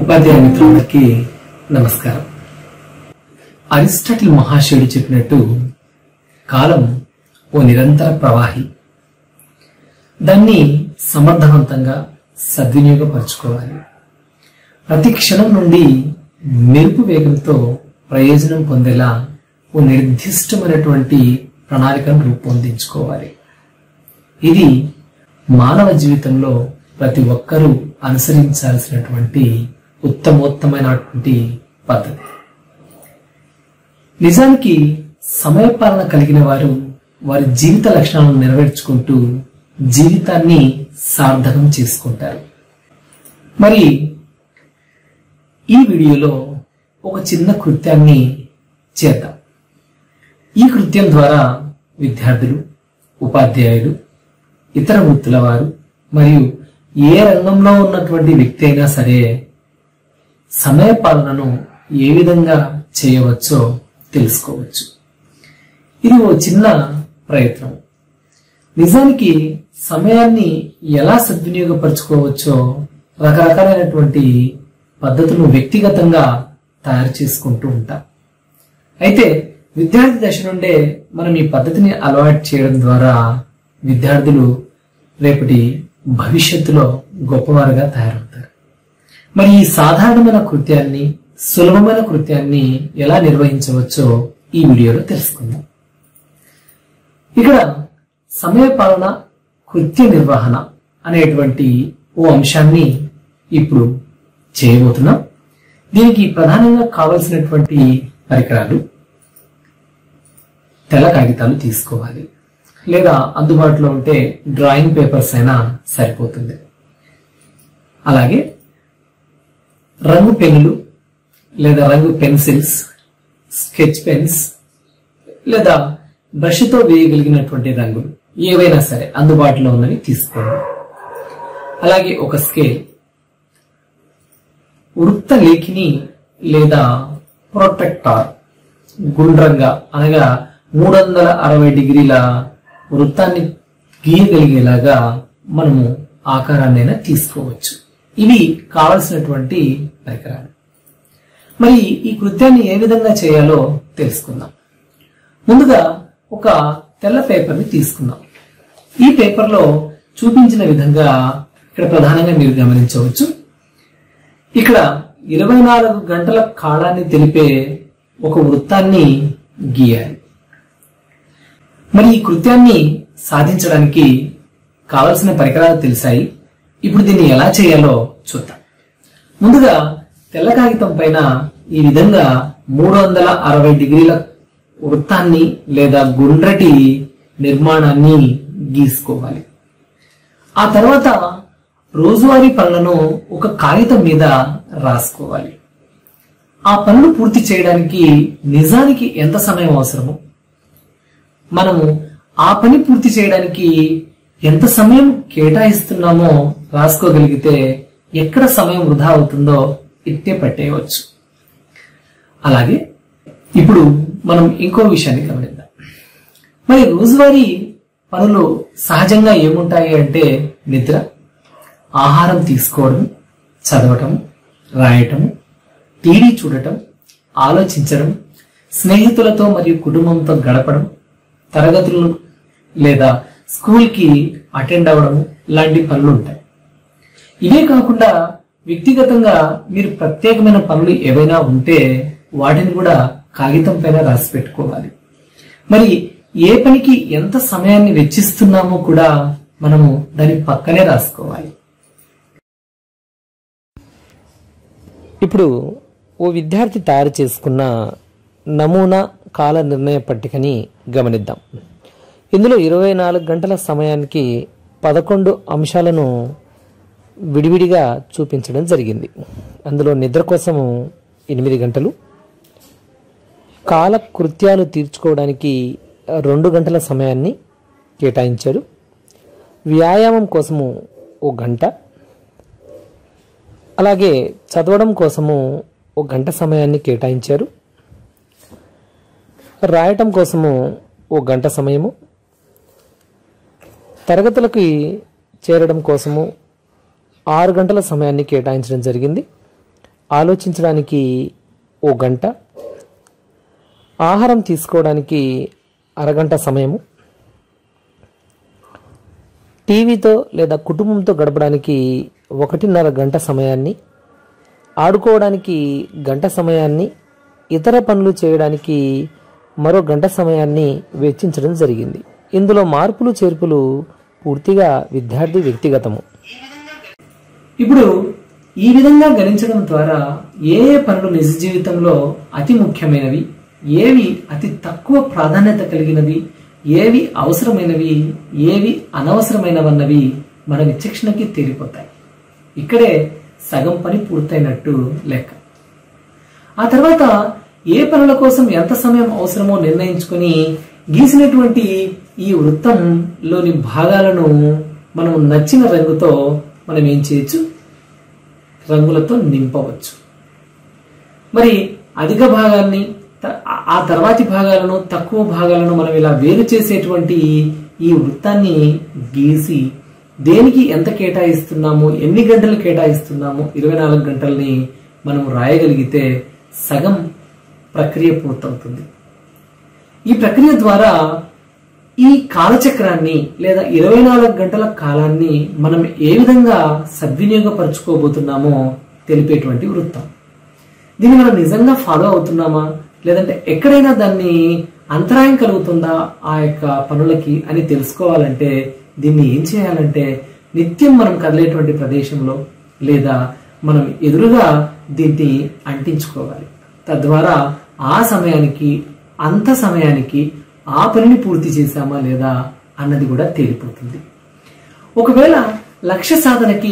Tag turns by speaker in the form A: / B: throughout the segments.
A: ఉపాధ్యాయ మిత్రులకి నమస్కారం అరిస్టాటిల్ మహాశయుడు చెప్పినట్టు కాలం ఓ నిరంతర ప్రవాహి దాన్ని సమర్థవంతంగా సద్వినియోగపరచుకోవాలి ప్రతి క్షణం నుండి మెరుపు వేగంతో ప్రయోజనం పొందేలా ఓ నిర్దిష్టమైనటువంటి ప్రణాళికను రూపొందించుకోవాలి ఇది మానవ జీవితంలో ప్రతి ఒక్కరూ అనుసరించాల్సినటువంటి ఉత్తమోత్తమైనటువంటి పద్ధతి నిజానికి సమయపాలన కలిగిన వారు వారి జీవిత లక్షణాలను నెరవేర్చుకుంటూ జీవితాన్ని సార్థకం చేసుకుంటారు మరి ఈ వీడియోలో ఒక చిన్న కృత్యాన్ని చేద్దాం ఈ కృత్యం ద్వారా విద్యార్థులు ఉపాధ్యాయులు ఇతర వృత్తుల వారు మరియు ఏ రంగంలో ఉన్నటువంటి వ్యక్తి అయినా సరే సమయ పాలనను ఏ విధంగా చేయవచ్చో తెలుసుకోవచ్చు ఇది ఓ చిన్న ప్రయత్నం నిజానికి సమయాన్ని ఎలా సద్వినియోగపరచుకోవచ్చో రకరకాలైనటువంటి పద్ధతులను వ్యక్తిగతంగా తయారు చేసుకుంటూ ఉంటాం అయితే విద్యార్థి దశ నుండే మనం ఈ పద్ధతిని అలవాటు చేయడం ద్వారా విద్యార్థులు రేపటి భవిష్యత్తులో గొప్పవారుగా తయారవుతారు మరి ఈ సాధారణమైన కృత్యాన్ని సులభమైన కృత్యాన్ని ఎలా నిర్వహించవచ్చో ఈ వీడియోలో తెలుసుకుందాం ఇక్కడ సమయపాలన కృత్య నిర్వహణ అనేటువంటి ఓ అంశాన్ని ఇప్పుడు చేయబోతున్నాం దీనికి ప్రధానంగా కావలసినటువంటి పరికరాలు తెల్ల కాగితాలు తీసుకోవాలి లేదా అందుబాటులో ఉంటే డ్రాయింగ్ పేపర్స్ అయినా సరిపోతుంది అలాగే రంగు పెన్నులు లేదా రంగు పెన్సిల్స్ స్కెచ్ పెన్స్ లేదా బ్రష్తో వేయగలిగినటువంటి రంగులు ఏవైనా సరే అందుబాటులో ఉన్నవి తీసుకోండి అలాగే ఒక స్కేల్ వృత్త లేఖిని లేదా ప్రొటెక్టార్ గుండ్రంగా అనగా మూడు వందల అరవై డిగ్రీల వృత్తాన్ని గీయగలిగేలాగా మనము ఆకారాన్నైనా తీసుకోవచ్చు ఇవి కావలసినటువంటి పరికరాలు మరి ఈ కృత్యాన్ని ఏ విధంగా చేయాలో తెలుసుకుందాం ముందుగా ఒక తెల్ల పేపర్ని తీసుకుందాం ఈ పేపర్లో చూపించిన విధంగా ఇక్కడ ప్రధానంగా మీరు గమనించవచ్చు ఇక్కడ ఇరవై నాలుగు గంటల కాలాన్ని తెలిపే ఒక వృత్తాన్ని గీయాలి మరి ఈ కృత్యాన్ని సాధించడానికి కావలసిన పరికరాలు తెలిసాయి ఇప్పుడు దీన్ని ఎలా చేయాలో చూద్దాం ముందుగా తెల్ల కాగితం పైన ఈ విధంగా మూడు వందల అరవై డిగ్రీల వృత్తాన్ని లేదా గుండ్రటి నిర్మాణాన్ని గీసుకోవాలి ఆ తర్వాత రోజువారీ పనులను ఒక కాగితం మీద రాసుకోవాలి ఆ పనులు పూర్తి చేయడానికి నిజానికి ఎంత సమయం అవసరమో మనము ఆ పని పూర్తి చేయడానికి ఎంత సమయం కేటాయిస్తున్నామో రాసుకోగలిగితే ఎక్కడ సమయం వృధా అవుతుందో ఇట్టే పట్టేయవచ్చు అలాగే ఇప్పుడు మనం ఇంకో విషయాన్ని గమనిద్దాం మరి రోజువారీ పనులు సహజంగా ఏముంటాయి అంటే నిద్ర ఆహారం తీసుకోవడం చదవటం రాయటం టీవీ చూడటం ఆలోచించడం స్నేహితులతో మరియు కుటుంబంతో గడపడం తరగతులు లేదా స్కూల్కి అటెండ్ అవ్వడం లాంటి పనులు ఉంటాయి ఇవే కాకుండా వ్యక్తిగతంగా మీరు ప్రత్యేకమైన పనులు ఏవైనా ఉంటే వాటిని కూడా కాగితం పైన రాసి పెట్టుకోవాలి మరి ఏ పనికి ఎంత సమయాన్ని వెచ్చిస్తున్నామో కూడా మనము దాని పక్కనే రాసుకోవాలి
B: ఇప్పుడు ఓ విద్యార్థి తయారు చేసుకున్న నమూనా కాల నిర్ణయ పట్టికని గమనిద్దాం ఇందులో ఇరవై నాలుగు గంటల సమయానికి పదకొండు అంశాలను విడివిడిగా చూపించడం జరిగింది అందులో నిద్ర కోసము ఎనిమిది గంటలు కాల కృత్యాలు తీర్చుకోవడానికి రెండు గంటల సమయాన్ని కేటాయించాడు వ్యాయామం కోసము ఓ గంట అలాగే చదవడం కోసము ఒక గంట సమయాన్ని కేటాయించారు రాయటం కోసము ఓ గంట సమయము తరగతులకి చేరడం కోసము ఆరు గంటల సమయాన్ని కేటాయించడం జరిగింది ఆలోచించడానికి ఓ గంట ఆహారం తీసుకోవడానికి అరగంట సమయము టీవీతో లేదా కుటుంబంతో గడపడానికి ఒకటిన్నర గంట సమయాన్ని ఆడుకోవడానికి గంట సమయాన్ని ఇతర పనులు చేయడానికి మరో గంట సమయాన్ని వెచ్చించడం జరిగింది ఇందులో మార్పులు చేర్పులు పూర్తిగా విద్యార్థి వ్యక్తిగతము
A: ఇప్పుడు ఈ విధంగా గణించడం ద్వారా ఏ ఏ పనులు నిజ జీవితంలో అతి ముఖ్యమైనవి ఏవి అతి తక్కువ ప్రాధాన్యత కలిగినవి ఏవి అవసరమైనవి ఏవి అనవసరమైనవన్నవి మన విచక్షణకి తేలిపోతాయి ఇక్కడే సగం పని పూర్తయినట్టు లెక్క ఆ తర్వాత ఏ పనుల కోసం ఎంత సమయం అవసరమో నిర్ణయించుకొని గీసినటువంటి ఈ వృత్తంలోని భాగాలను మనం నచ్చిన రంగుతో మనం ఏం చేయొచ్చు రంగులతో నింపవచ్చు మరి అధిక భాగాన్ని త- ఆ- ఆ తర్వాతి భాగాలను తక్కువ భాగాలను మనం ఇలా వేరు చేసేటువంటి ఈ వృత్తాన్ని గీసి దేనికి ఎంత కేటాయిస్తున్నాము ఎన్ని గంటలు కేటాయిస్తున్నాము ఇరవై నాలుగు గంటల్ని మనం రాయగలిగితే సగం ప్రక్రియ పూర్తవుతుంది ఈ ప్రక్రియ ద్వారా ఈ కాలచక్రాన్ని లేదా ఇరవై నాలుగు గంటల కాలాన్ని మనం ఏ విధంగా సద్వినియోగపరచుకోబోతున్నామో తెలిపేటువంటి వృత్తం దీన్ని మనం నిజంగా ఫాలో అవుతున్నామా లేదంటే ఎక్కడైనా దాన్ని అంతరాయం కలుగుతుందా ఆ యొక్క పనులకి అని తెలుసుకోవాలంటే దీన్ని ఏం చేయాలంటే నిత్యం మనం కదిలేటువంటి ప్రదేశంలో లేదా మనం ఎదురుగా దీన్ని అంటించుకోవాలి తద్వారా ఆ సమయానికి అంత సమయానికి ఆ పనిని పూర్తి చేశామా లేదా అన్నది కూడా తేలిపోతుంది ఒకవేళ లక్ష్య సాధనకి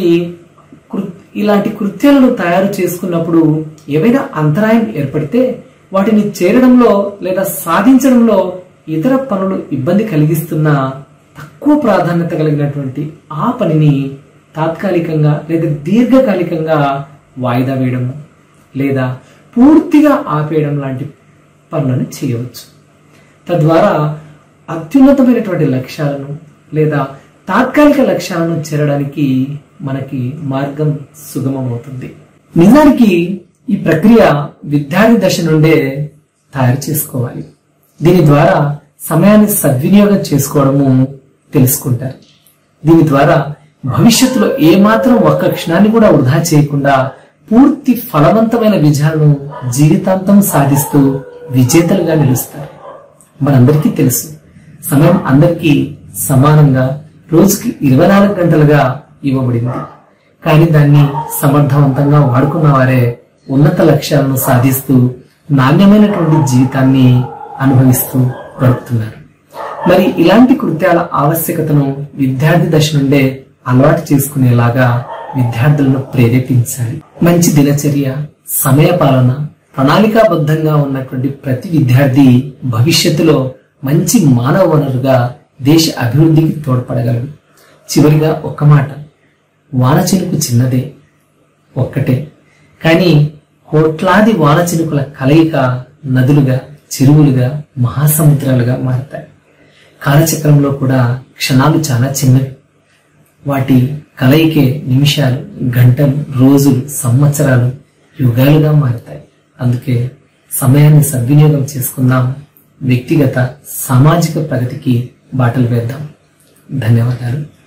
A: కృ- ఇలాంటి కృత్యాలను తయారు చేసుకున్నప్పుడు ఏవైనా అంతరాయం ఏర్పడితే వాటిని చేరడంలో లేదా సాధించడంలో ఇతర పనులు ఇబ్బంది కలిగిస్తున్న తక్కువ ప్రాధాన్యత కలిగినటువంటి ఆ పనిని తాత్కాలికంగా లేదా దీర్ఘకాలికంగా వాయిదా వేయడము లేదా పూర్తిగా ఆపేయడం లాంటి పనులను చేయవచ్చు తద్వారా అత్యున్నతమైనటువంటి లక్ష్యాలను లేదా తాత్కాలిక లక్ష్యాలను చేరడానికి మనకి మార్గం సుగమమవుతుంది నిజానికి ఈ ప్రక్రియ విద్యార్థి దశ నుండే తయారు చేసుకోవాలి దీని ద్వారా సమయాన్ని సద్వినియోగం చేసుకోవడము తెలుసుకుంటారు దీని ద్వారా భవిష్యత్తులో ఏమాత్రం ఒక్క క్షణాన్ని కూడా వృధా చేయకుండా పూర్తి ఫలవంతమైన విజయాలను జీవితాంతం సాధిస్తూ విజేతలుగా నిలుస్తారు మనందరికీ తెలుసు సమయం అందరికీ సమానంగా రోజుకి ఇరవై నాలుగు గంటలుగా ఇవ్వబడింది కానీ దాన్ని సమర్థవంతంగా వాడుకున్న వారే ఉన్నత లక్ష్యాలను సాధిస్తూ నాణ్యమైనటువంటి జీవితాన్ని అనుభవిస్తూ గడుపుతున్నారు మరి ఇలాంటి కృత్యాల ఆవశ్యకతను విద్యార్థి దశ నుండే అలవాటు చేసుకునేలాగా విద్యార్థులను ప్రేరేపించాలి మంచి దినచర్య సమయ పాలన ప్రణాళికాబద్ధంగా ఉన్నటువంటి ప్రతి విద్యార్థి భవిష్యత్తులో మంచి మానవ వనరుగా దేశ అభివృద్ధికి తోడ్పడగలడు చివరిగా ఒక్క మాట వాన చినుకు చిన్నదే ఒక్కటే కానీ కోట్లాది వాన చినుకుల కలయిక నదులుగా చెరువులుగా మహాసముద్రాలుగా మారతాయి కాలచక్రంలో కూడా క్షణాలు చాలా చిన్నవి వాటి కలయికే నిమిషాలు గంటలు రోజులు సంవత్సరాలు యుగాలుగా మారుతాయి అందుకే సమయాన్ని సద్వినియోగం చేసుకుందాం వ్యక్తిగత సామాజిక ప్రగతికి బాటలు వేద్దాం ధన్యవాదాలు